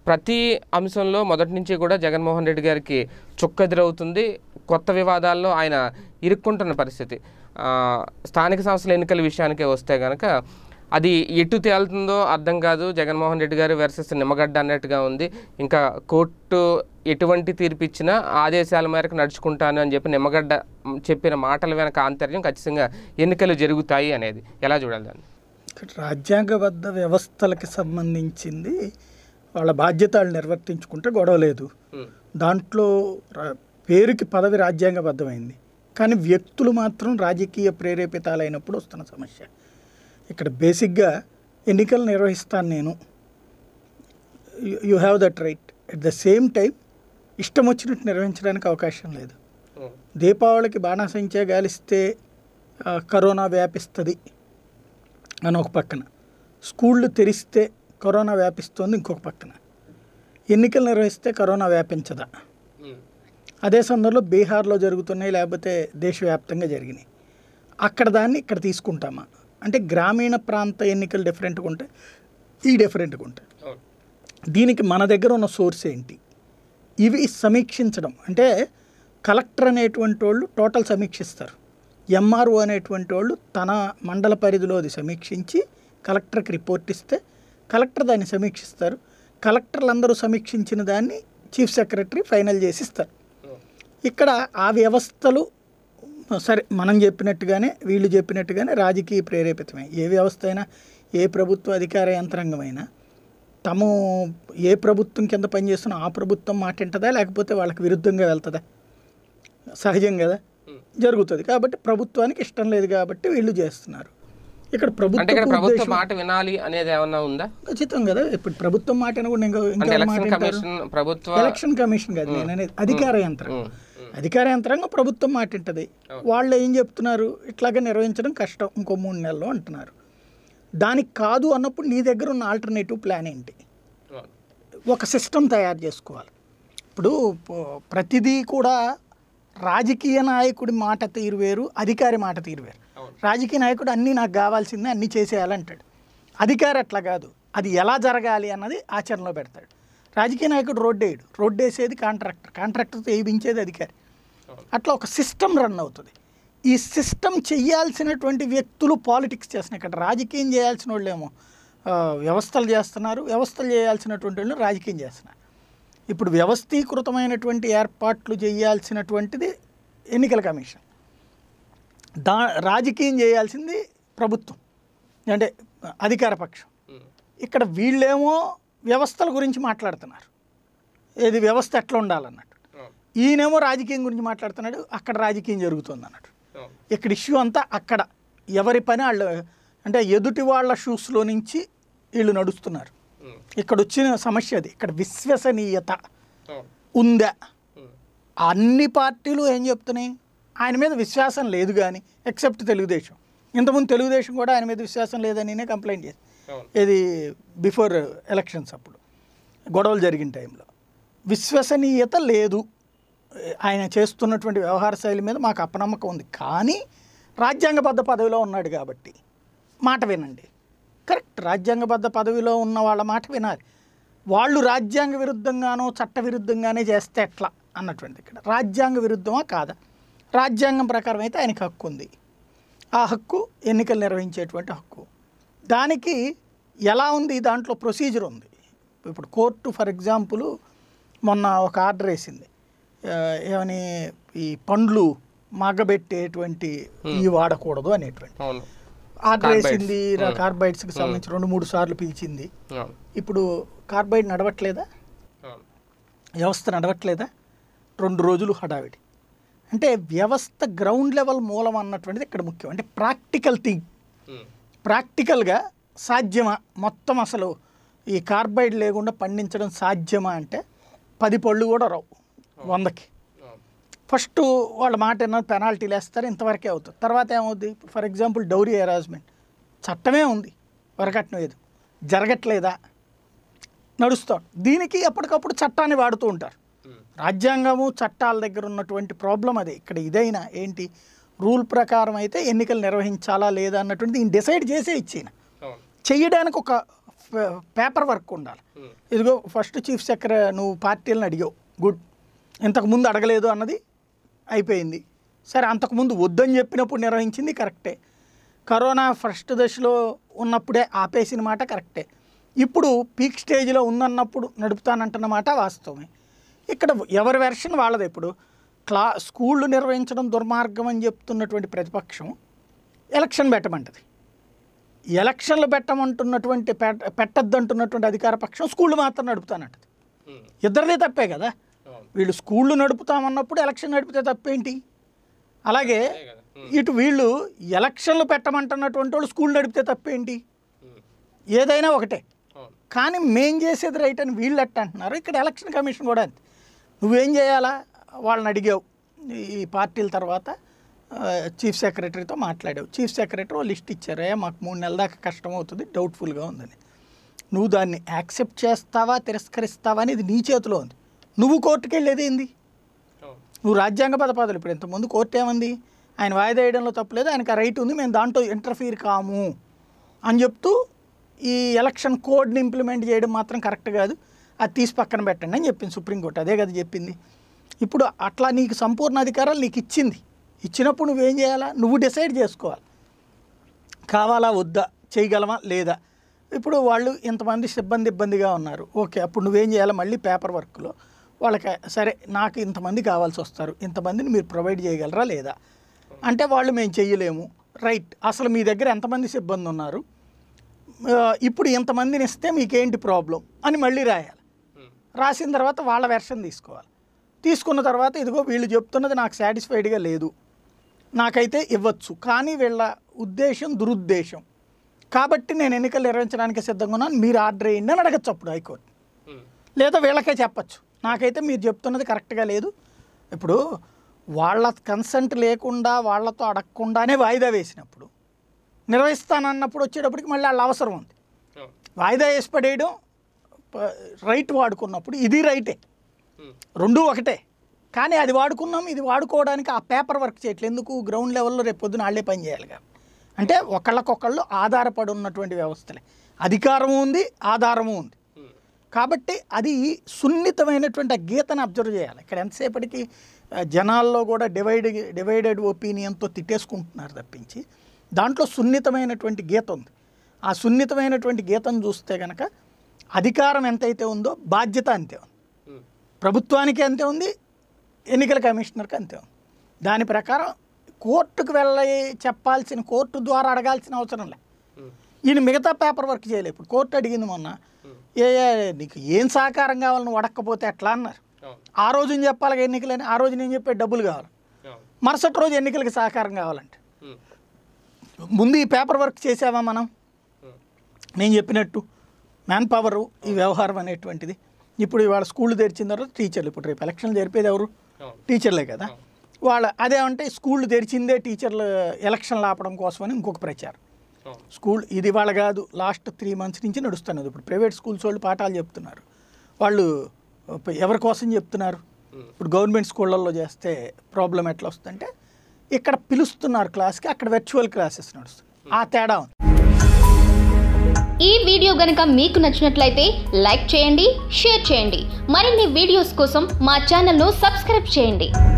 ప్రతి అంశంలో మొదటి నుంచి కూడా జగన్మోహన్ రెడ్డి గారికి చుక్కెదురవుతుంది కొత్త వివాదాల్లో ఆయన ఇరుక్కుంటున్న పరిస్థితి ఆ, స్థానిక సంస్థల ఎన్నికల విషయానికే వస్తే కనుక అది ఎటు తేలుతుందో అర్థం కాదు జగన్మోహన్ రెడ్డి గారు వర్సెస్ నిమ్మగడ్డ అన్నట్టుగా ఉంది ఇంకా కోర్టు ఎటువంటి తీర్పు ఇచ్చినా ఆదేశాల మేరకు నడుచుకుంటాను అని చెప్పి నిమ్మగడ్డ మ్, చెప్పిన మాటల వెనక ఆంతర్యం ఖచ్చితంగా ఎన్నికలు జరుగుతాయి అనేది ఎలా చూడాలి దాన్ని ఇక్కడ రాజ్యాంగబద్ధ వ్యవస్థలకి సంబంధించింది వాళ్ళ బాధ్యత వాళ్ళు నిర్వర్తించుకుంటే గొడవ లేదు దాంట్లో రా- పేరుకి పదవి రాజ్యాంగబద్ధమైంది కానీ వ్యక్తులు మాత్రం రాజకీయ ప్రేరేపితాలైనప్పుడు వస్తున్న సమస్య ఇక్కడ బేసిక్గా ఎన్నికలు నిర్వహిస్తాను నేను you have that right at the same time ఇష్టం వచ్చినట్టు నిర్వహించడానికి అవకాశం లేదు దీపావళికి బాణాసంచా గాలిస్తే ఆ, కరోనా వ్యాపిస్తుంది అని ఒక పక్కన స్కూళ్ళు తెరిస్తే కరోనా వ్యాపిస్తుంది ఇంకొక పక్కన ఎన్నికలు నిర్వహిస్తే కరోనా వ్యాపించదా అదే సందర్భంలో బీహార్లో జరుగుతున్నాయి లేకపోతే దేశవ్యాప్తంగా జరిగినాయి అక్కడ దాన్ని ఇక్కడ తీసుకుంటామా అంటే గ్రామీణ ప్రాంత ఎన్నికలు డిఫరెంట్గా ఉంటాయి ఈ డిఫరెంట్గా ఉంటాయి దీనికి మన దగ్గర ఉన్న సోర్స్ ఏంటి ఇవి సమీక్షించడం అంటే కలెక్టర్ అనేటువంటి వాళ్ళు టోటల్ సమీక్షిస్తారు ఎంఆర్ఓ అనేటువంటి వాళ్ళు తన మండల పరిధిలో అది సమీక్షించి కలెక్టర్కి రిపోర్ట్ ఇస్తే కలెక్టర్ దాన్ని సమీక్షిస్తారు కలెక్టర్లు అందరూ సమీక్షించిన దాన్ని చీఫ్ సెక్రటరీ ఫైనల్ చేసి ఇస్తారు ఇక్కడ ఆ వ్యవస్థలు సరే మనం చెప్పినట్టుగానే వీళ్ళు చెప్పినట్టుగానే రాజకీయ ప్రేరేపితమే ఏ వ్యవస్థ అయినా ఏ ప్రభుత్వ అధికార యంత్రాంగమైనా తము ఏ ప్రభుత్వం కింద పనిచేస్తున్నా ఆ ప్రభుత్వం మాట వింటదా లేకపోతే వాళ్ళకి విరుద్ధంగా వెళ్తుందా సహజం కదా జరుగుతుంది కాబట్టి ప్రభుత్వానికి ఇష్టం లేదు కాబట్టి వీళ్ళు చేస్తున్నారు ఇక్కడ అంటే ఇక్కడ ప్రభుత్వం ప్రభుత్వ మాట వినాలి అనేది ఏమన్నా ఉందా ఖచ్చితం కదా ఇప్పుడు ప్రభుత్వం మాట కూడా ఇంకా అంటే ఇంకా మాట ఎలక్షన్ వింటారు కమిషన్ ప్రభుత్వ ఎలక్షన్ కమిషన్ కాదు నేను అనేది అధికార యంత్రాంగం ఉమ్, ఉమ్, అధికార యంత్రాంగం ప్రభుత్వం మాట వింటది వాళ్ళు ఏం చెప్తున్నారు ఇట్లాగే నిర్వహించడం కష్టం ఇంకో మూడు నెలలు అంటున్నారు దానికి కాదు అన్నప్పుడు నీ దగ్గర ఉన్న ఆల్టర్నేటివ్ ప్లాన్ ఏంటి అవును. ఒక సిస్టమ్ తయారు చేసుకోవాలి ఇప్పుడు ప- ప్రతిదీ కూడా రాజకీయ నాయకుడి మాట తీరు వేరు అధికారి మాట తీరు వేరు అవును. రాజకీయ నాయకుడు అన్నీ నాకు కావాల్సిందే అన్నీ చేసేయాలంటాడు అధికారి అట్లా కాదు అది ఎలా జరగాలి అన్నది ఆచరణలో పెడతాడు రాజకీయ నాయకుడు రోడ్డు వేయడు రోడ్డు వేసేది కాంట్రాక్టర్ కాంట్రాక్టర్తో వేయించేది అధికారి అట్లా ఒక సిస్టమ్ రన్ అవుతుంది ఈ సిస్టమ్ చెయ్యాల్సినటువంటి వ్యక్తులు పాలిటిక్స్ చేస్తున్నారు ఇక్కడ రాజకీయం చేయాల్సిన వాళ్ళేమో ఆ, వ్యవస్థలు చేస్తున్నారు వ్యవస్థలు చేయాల్సినటువంటి వాళ్ళు రాజకీయం చేస్తున్నారు ఇప్పుడు వ్యవస్థీకృతమైనటువంటి ఏర్పాట్లు చేయాల్సినటువంటిది ఎన్నికల కమిషన్ దా రాజకీయం చేయాల్సింది ప్రభుత్వం అంటే అధికార పక్షం ఉమ్, ఇక్కడ వీళ్ళేమో వ్యవస్థల గురించి మాట్లాడుతున్నారు ఏది వ్యవస్థ ఎట్లా ఉండాలన్నట్టు అవును, ఈయనేమో రాజకీయం గురించి మాట్లాడుతున్నాడు అక్కడ రాజకీయం జరుగుతుంది అన్నట్టు అవును. ఇక్కడ ఇష్యూ అంతా అక్కడ ఎవరి పని వాళ్ళు అంటే ఎదుటి వాళ్ళ షూస్లో నుంచి వీళ్ళు నడుస్తున్నారు ఉమ్, ఇక్కడ వచ్చిన సమస్య అది ఇక్కడ విశ్వసనీయత అవును. ఉందా ఉమ్, అన్ని పార్టీలు ఏం చెప్తున్నాయి ఆయన మీద విశ్వాసం లేదు కానీ ఎక్సెప్ట్ తెలుగుదేశం ఇంతకుముందు తెలుగుదేశం కూడా ఆయన మీద విశ్వాసం లేదని కంప్లైంట్ చేసి అవును. ఇది బిఫోర్ ఎలక్షన్స్ అప్పుడు గొడవలు జరిగిన టైంలో విశ్వసనీయత లేదు ఆయన చేస్తున్నటువంటి వ్యవహార శైలి మీద మాకు అపనమ్మకం ఉంది కానీ రాజ్యాంగబద్ధ పదవిలో ఉన్నాడు కాబట్టి మాట వినండి కరెక్ట్ రాజ్యాంగబద్ధ పదవిలో ఉన్న వాళ్ళ మాట వినాలి వాళ్ళు రాజ్యాంగ విరుద్ధంగానో చట్ట విరుద్ధంగానే చేస్తే ఎట్లా అన్నటువంటిది ఇక్కడ రాజ్యాంగ విరుద్ధమా కాదా రాజ్యాంగం ప్రకారం అయితే ఆయనకు హక్కు ఉంది ఆ హక్కు ఎన్నికలు నిర్వహించేటువంటి హక్కు దానికి ఎలా ఉంది దాంట్లో ప్రొసీజర్ ఉంది ఇప్పుడు కోర్టు ఫర్ ఎగ్జాంపుల్ మొన్న ఒక ఆర్డర్ వేసింది ఆ, ఏమని ఈ పండ్లు మగ్గబెట్టేటువంటి ఈ వాడకూడదు అనేటువంటి అవును ఆర్డర్ Carbides. వేసింది కార్బైడ్స్కి సంబంధించి రెండు మూడు సార్లు పిలిచింది అవును ఇప్పుడు కార్బైడ్ నడవట్లేదా అవును వ్యవస్థ నడవట్లేదా రెండు రోజులు హడావిడి అంటే వ్యవస్థ గ్రౌండ్ లెవెల్ మూలం అన్నటువంటిది ఇక్కడ ముఖ్యం అంటే ప్రాక్టికల్ థింగ్ ఉమ్, ప్రాక్టికల్గా సాధ్యమా మొత్తం అసలు ఈ కార్బైడ్ లేకుండా పండించడం సాధ్యమా అంటే పది పళ్ళు కూడా రావు వందకి అవును ఫస్ట్ వాళ్ళ మాట ఏమన్నా పెనాల్టీలు వేస్తారు ఇంతవరకే అవుతుంది తర్వాత ఏమవుద్ది ఫర్ ఎగ్జాంపుల్ డౌరీ హెరాస్మెంట్ చట్టమే ఉంది వరకట్నం ఏది జరగట్లేదా నడుస్తాం దీనికి ఎప్పటికప్పుడు చట్టాన్ని వాడుతూ ఉంటారు ఉమ్, రాజ్యాంగము చట్టాల దగ్గర ఉన్నటువంటి ప్రాబ్లం అదే ఇక్కడ ఇదైనా ఏంటి రూల్ ప్రకారం అయితే ఎన్నికలు నిర్వహించాలా లేదా అన్నటువంటిది ఈయన డిసైడ్ చేసే ఇచ్చిన అవును చేయడానికి ఒక పేపర్ వర్క్ ఉండాలి ఇదిగో ఫస్ట్ చీఫ్ సెక్రటరీ నువ్వు పార్టీలను అడిగావు గుడ్ ఇంతకుముందు అడగలేదు అన్నది అయిపోయింది సరే అంతకుముందు వద్దని చెప్పినప్పుడు నిర్వహించింది కరెక్టే కరోనా ఫస్ట్ దశలో ఉన్నప్పుడే ఆపేసిన మాట కరెక్టే ఇప్పుడు పీక్ స్టేజ్లో ఉందన్నప్పుడు నడుపుతానంటున్న మాట వాస్తవమే ఇక్కడ ఎవరి వెర్షన్ వాళ్ళది ఇప్పుడు క్లా స్కూళ్ళు నిర్వహించడం దుర్మార్గం అని చెప్తున్నటువంటి ప్రతిపక్షం ఎలక్షన్ పెట్టమంటది ఎలక్షన్లు పెట్టమంటున్నటువంటి పెట్ట పెట్టద్దంటున్నటువంటి అధికార పక్షం స్కూళ్ళు మాత్రం నడుపుతానంటది ఇద్దరిదే తప్పే కదా వీళ్ళు స్కూళ్ళు నడుపుతామన్నప్పుడు ఎలక్షన్ నడిపితే తప్పేంటి అలాగే ఇటు వీళ్ళు ఎలక్షన్లు పెట్టమంటున్నటువంటి వాళ్ళు స్కూల్ నడిపితే తప్పేంటి ఏదైనా ఒకటే కానీ మేం చేసేది రైట్ అని వీళ్ళు ఎట్ట అంటున్నారు ఇక్కడ ఎలక్షన్ కమిషన్ కూడా అంతే నువ్వేం చేయాలా వాళ్ళని అడిగావు ఈ పార్టీల తర్వాత ఆ, చీఫ్ సెక్రటరీతో మాట్లాడావు చీఫ్ సెక్రటరీ లిస్ట్ ఇచ్చారే మాకు మూడు నెలల దాకా కష్టం అవుతుంది డౌట్ఫుల్గా ఉందని నువ్వు దాన్ని యాక్సెప్ట్ చేస్తావా తిరస్కరిస్తావా అనేది నీ చేతిలో ఉంది నువ్వు కోర్టుకు వెళ్ళేది ఏంది నువ్వు రాజ్యాంగ పదపాదులు ఇప్పుడు ఇంతకుముందు కోర్టు ఏమంది ఆయన వాయిదా వేయడంలో తప్పలేదు ఆయనకు ఆ రైట్ ఉంది మేము దాంట్లో ఇంటర్ఫీర్ కాము అని చెప్తూ ఈ ఎలక్షన్ కోడ్ని ఇంప్లిమెంట్ చేయడం మాత్రం కరెక్ట్ కాదు అది తీసి పక్కన పెట్టండి అని చెప్పింది సుప్రీంకోర్టు అదే కదా చెప్పింది ఇప్పుడు అట్లా నీకు సంపూర్ణ అధికారాలు నీకు ఇచ్చింది ఇచ్చినప్పుడు నువ్వేం చేయాలా నువ్వు డిసైడ్ చేసుకోవాలి కావాలా వద్దా చేయగలమా లేదా ఇప్పుడు వాళ్ళు ఇంతమంది సిబ్బంది ఇబ్బందిగా ఉన్నారు ఓకే అప్పుడు నువ్వేం చేయాలి మళ్ళీ పేపర్ వర్క్లో వాళ్ళకి సరే నాకు ఇంతమంది కావాల్సి వస్తారు ఇంతమందిని మీరు ప్రొవైడ్ చేయగలరా లేదా అంటే వాళ్ళు మేము చెయ్యలేము రైట్ అసలు మీ దగ్గర ఎంతమంది సిబ్బంది ఉన్నారు ఆ, ఇప్పుడు ఇంతమందిని ఇస్తే మీకేంటి ప్రాబ్లం అని మళ్ళీ రాయాలి రాసిన తర్వాత వాళ్ళ వెర్షన్ తీసుకోవాలి తీసుకున్న తర్వాత ఇదిగో వీళ్ళు చెప్తున్నది నాకు సాటిస్ఫైడ్గా లేదు నాకైతే ఇవ్వచ్చు కానీ వీళ్ళ ఉద్దేశం దురుద్దేశం కాబట్టి నేను ఎన్నికలు నిర్వహించడానికి సిద్ధంగా ఉన్నాను మీరు ఆర్డర్ వేయండి అని అడగచ్చు అప్పుడు హైకోర్టు లేదా వీళ్ళకే చెప్పచ్చు నాకైతే మీరు చెప్తున్నది కరెక్ట్గా లేదు ఇప్పుడు వాళ్ళ కన్సెంట్ లేకుండా వాళ్ళతో అడగకుండానే వాయిదా వేసినప్పుడు నిర్వహిస్తానన్నప్పుడు వచ్చేటప్పటికి మళ్ళీ వాళ్ళ అవసరం ఉంది వాయిదా వేసి పడేయడం ప- రైట్ వాడుకున్నప్పుడు ఇది రైటే రెండు ఒకటే కానీ అది వాడుకున్నాం ఇది వాడుకోవడానికి ఆ పేపర్ వర్క్ చేయట్లేదు ఎందుకు గ్రౌండ్ లెవెల్లో రేపు పొద్దున వాళ్ళే పని చేయాలి కాబట్టి అంటే ఒకళ్ళకొకళ్ళు ఆధారపడి ఉన్నటువంటి వ్యవస్థలే అధికారము ఉంది ఆధారము ఉంది కాబట్టి అది సున్నితమైనటువంటి ఆ గీతను అబ్జర్వ్ చేయాలి ఇక్కడ ఎంతసేపటికి ఆ, జనాల్లో కూడా డివైడ్ డివైడెడ్ ఒపీనియన్తో తిట్టేసుకుంటున్నారు తప్పించి దాంట్లో సున్నితమైనటువంటి గీత ఉంది ఆ సున్నితమైనటువంటి గీతను చూస్తే కనుక అధికారం ఎంతైతే ఉందో బాధ్యత అంతే ఉంది ప్రభుత్వానికి అంతే ఉంది ఎన్నికల కమిషనర్కి అంతే ఉంది దాని ప్రకారం కోర్టుకు వెళ్ళి చెప్పాల్సిన కోర్టు ద్వారా అడగాల్సిన అవసరం లే ఈయన మిగతా పేపర్ వర్క్ చేయలేదు ఇప్పుడు కోర్టు అడిగింది మొన్న ఏ ఏ, నీకు ఏం సహకారం కావాలి నువ్వు అడగకపోతే ఎట్లా అన్నారు ఆ రోజు నేను చెప్పాలి ఎన్నికలని ఆ రోజు నేను చెప్పే డబ్బులు కావాలి మరుసటి రోజు ఎన్నికలకి సహకారం కావాలంటే ముందు ఈ పేపర్ వర్క్ చేసావా మనం నేను చెప్పినట్టు మ్యాన్ పవర్ ఈ వ్యవహారం అనేటువంటిది ఇప్పుడు ఇవాళ స్కూల్ తెరిచిన తర్వాత టీచర్లు ఇప్పుడు రేపు ఎలక్షన్లు జరిపేది ఎవరు టీచర్లే కదా వాళ్ళ అదేమంటే స్కూళ్ళు తెరిచిందే టీచర్లు ఎలక్షన్లు ఆపడం కోసమని ఇంకొక ప్రచారం స్కూల్ ఇది వాళ్ళ కాదు లాస్ట్ త్రీ మంత్స్ నుంచి నడుస్తున్నది ఇప్పుడు ప్రైవేట్ స్కూల్స్ వాళ్ళు పాఠాలు చెప్తున్నారు వాళ్ళు ఎవరి కోసం చెప్తున్నారు ఇప్పుడు గవర్నమెంట్ స్కూళ్ళల్లో చేస్తే ప్రాబ్లం ఎట్లా వస్తుందంటే ఇక్కడ పిలుస్తున్నారు క్లాస్కి అక్కడ వర్చువల్ క్లాసెస్ నడుస్తుంది ఆ తేడా ఉంది ఈ వీడియో గనుక మీకు నచ్చినట్లయితే లైక్ చేయండి షేర్ చేయండి మరిన్ని వీడియోస్ కోసం మా ఛానల్ను సబ్స్క్రైబ్ చేయండి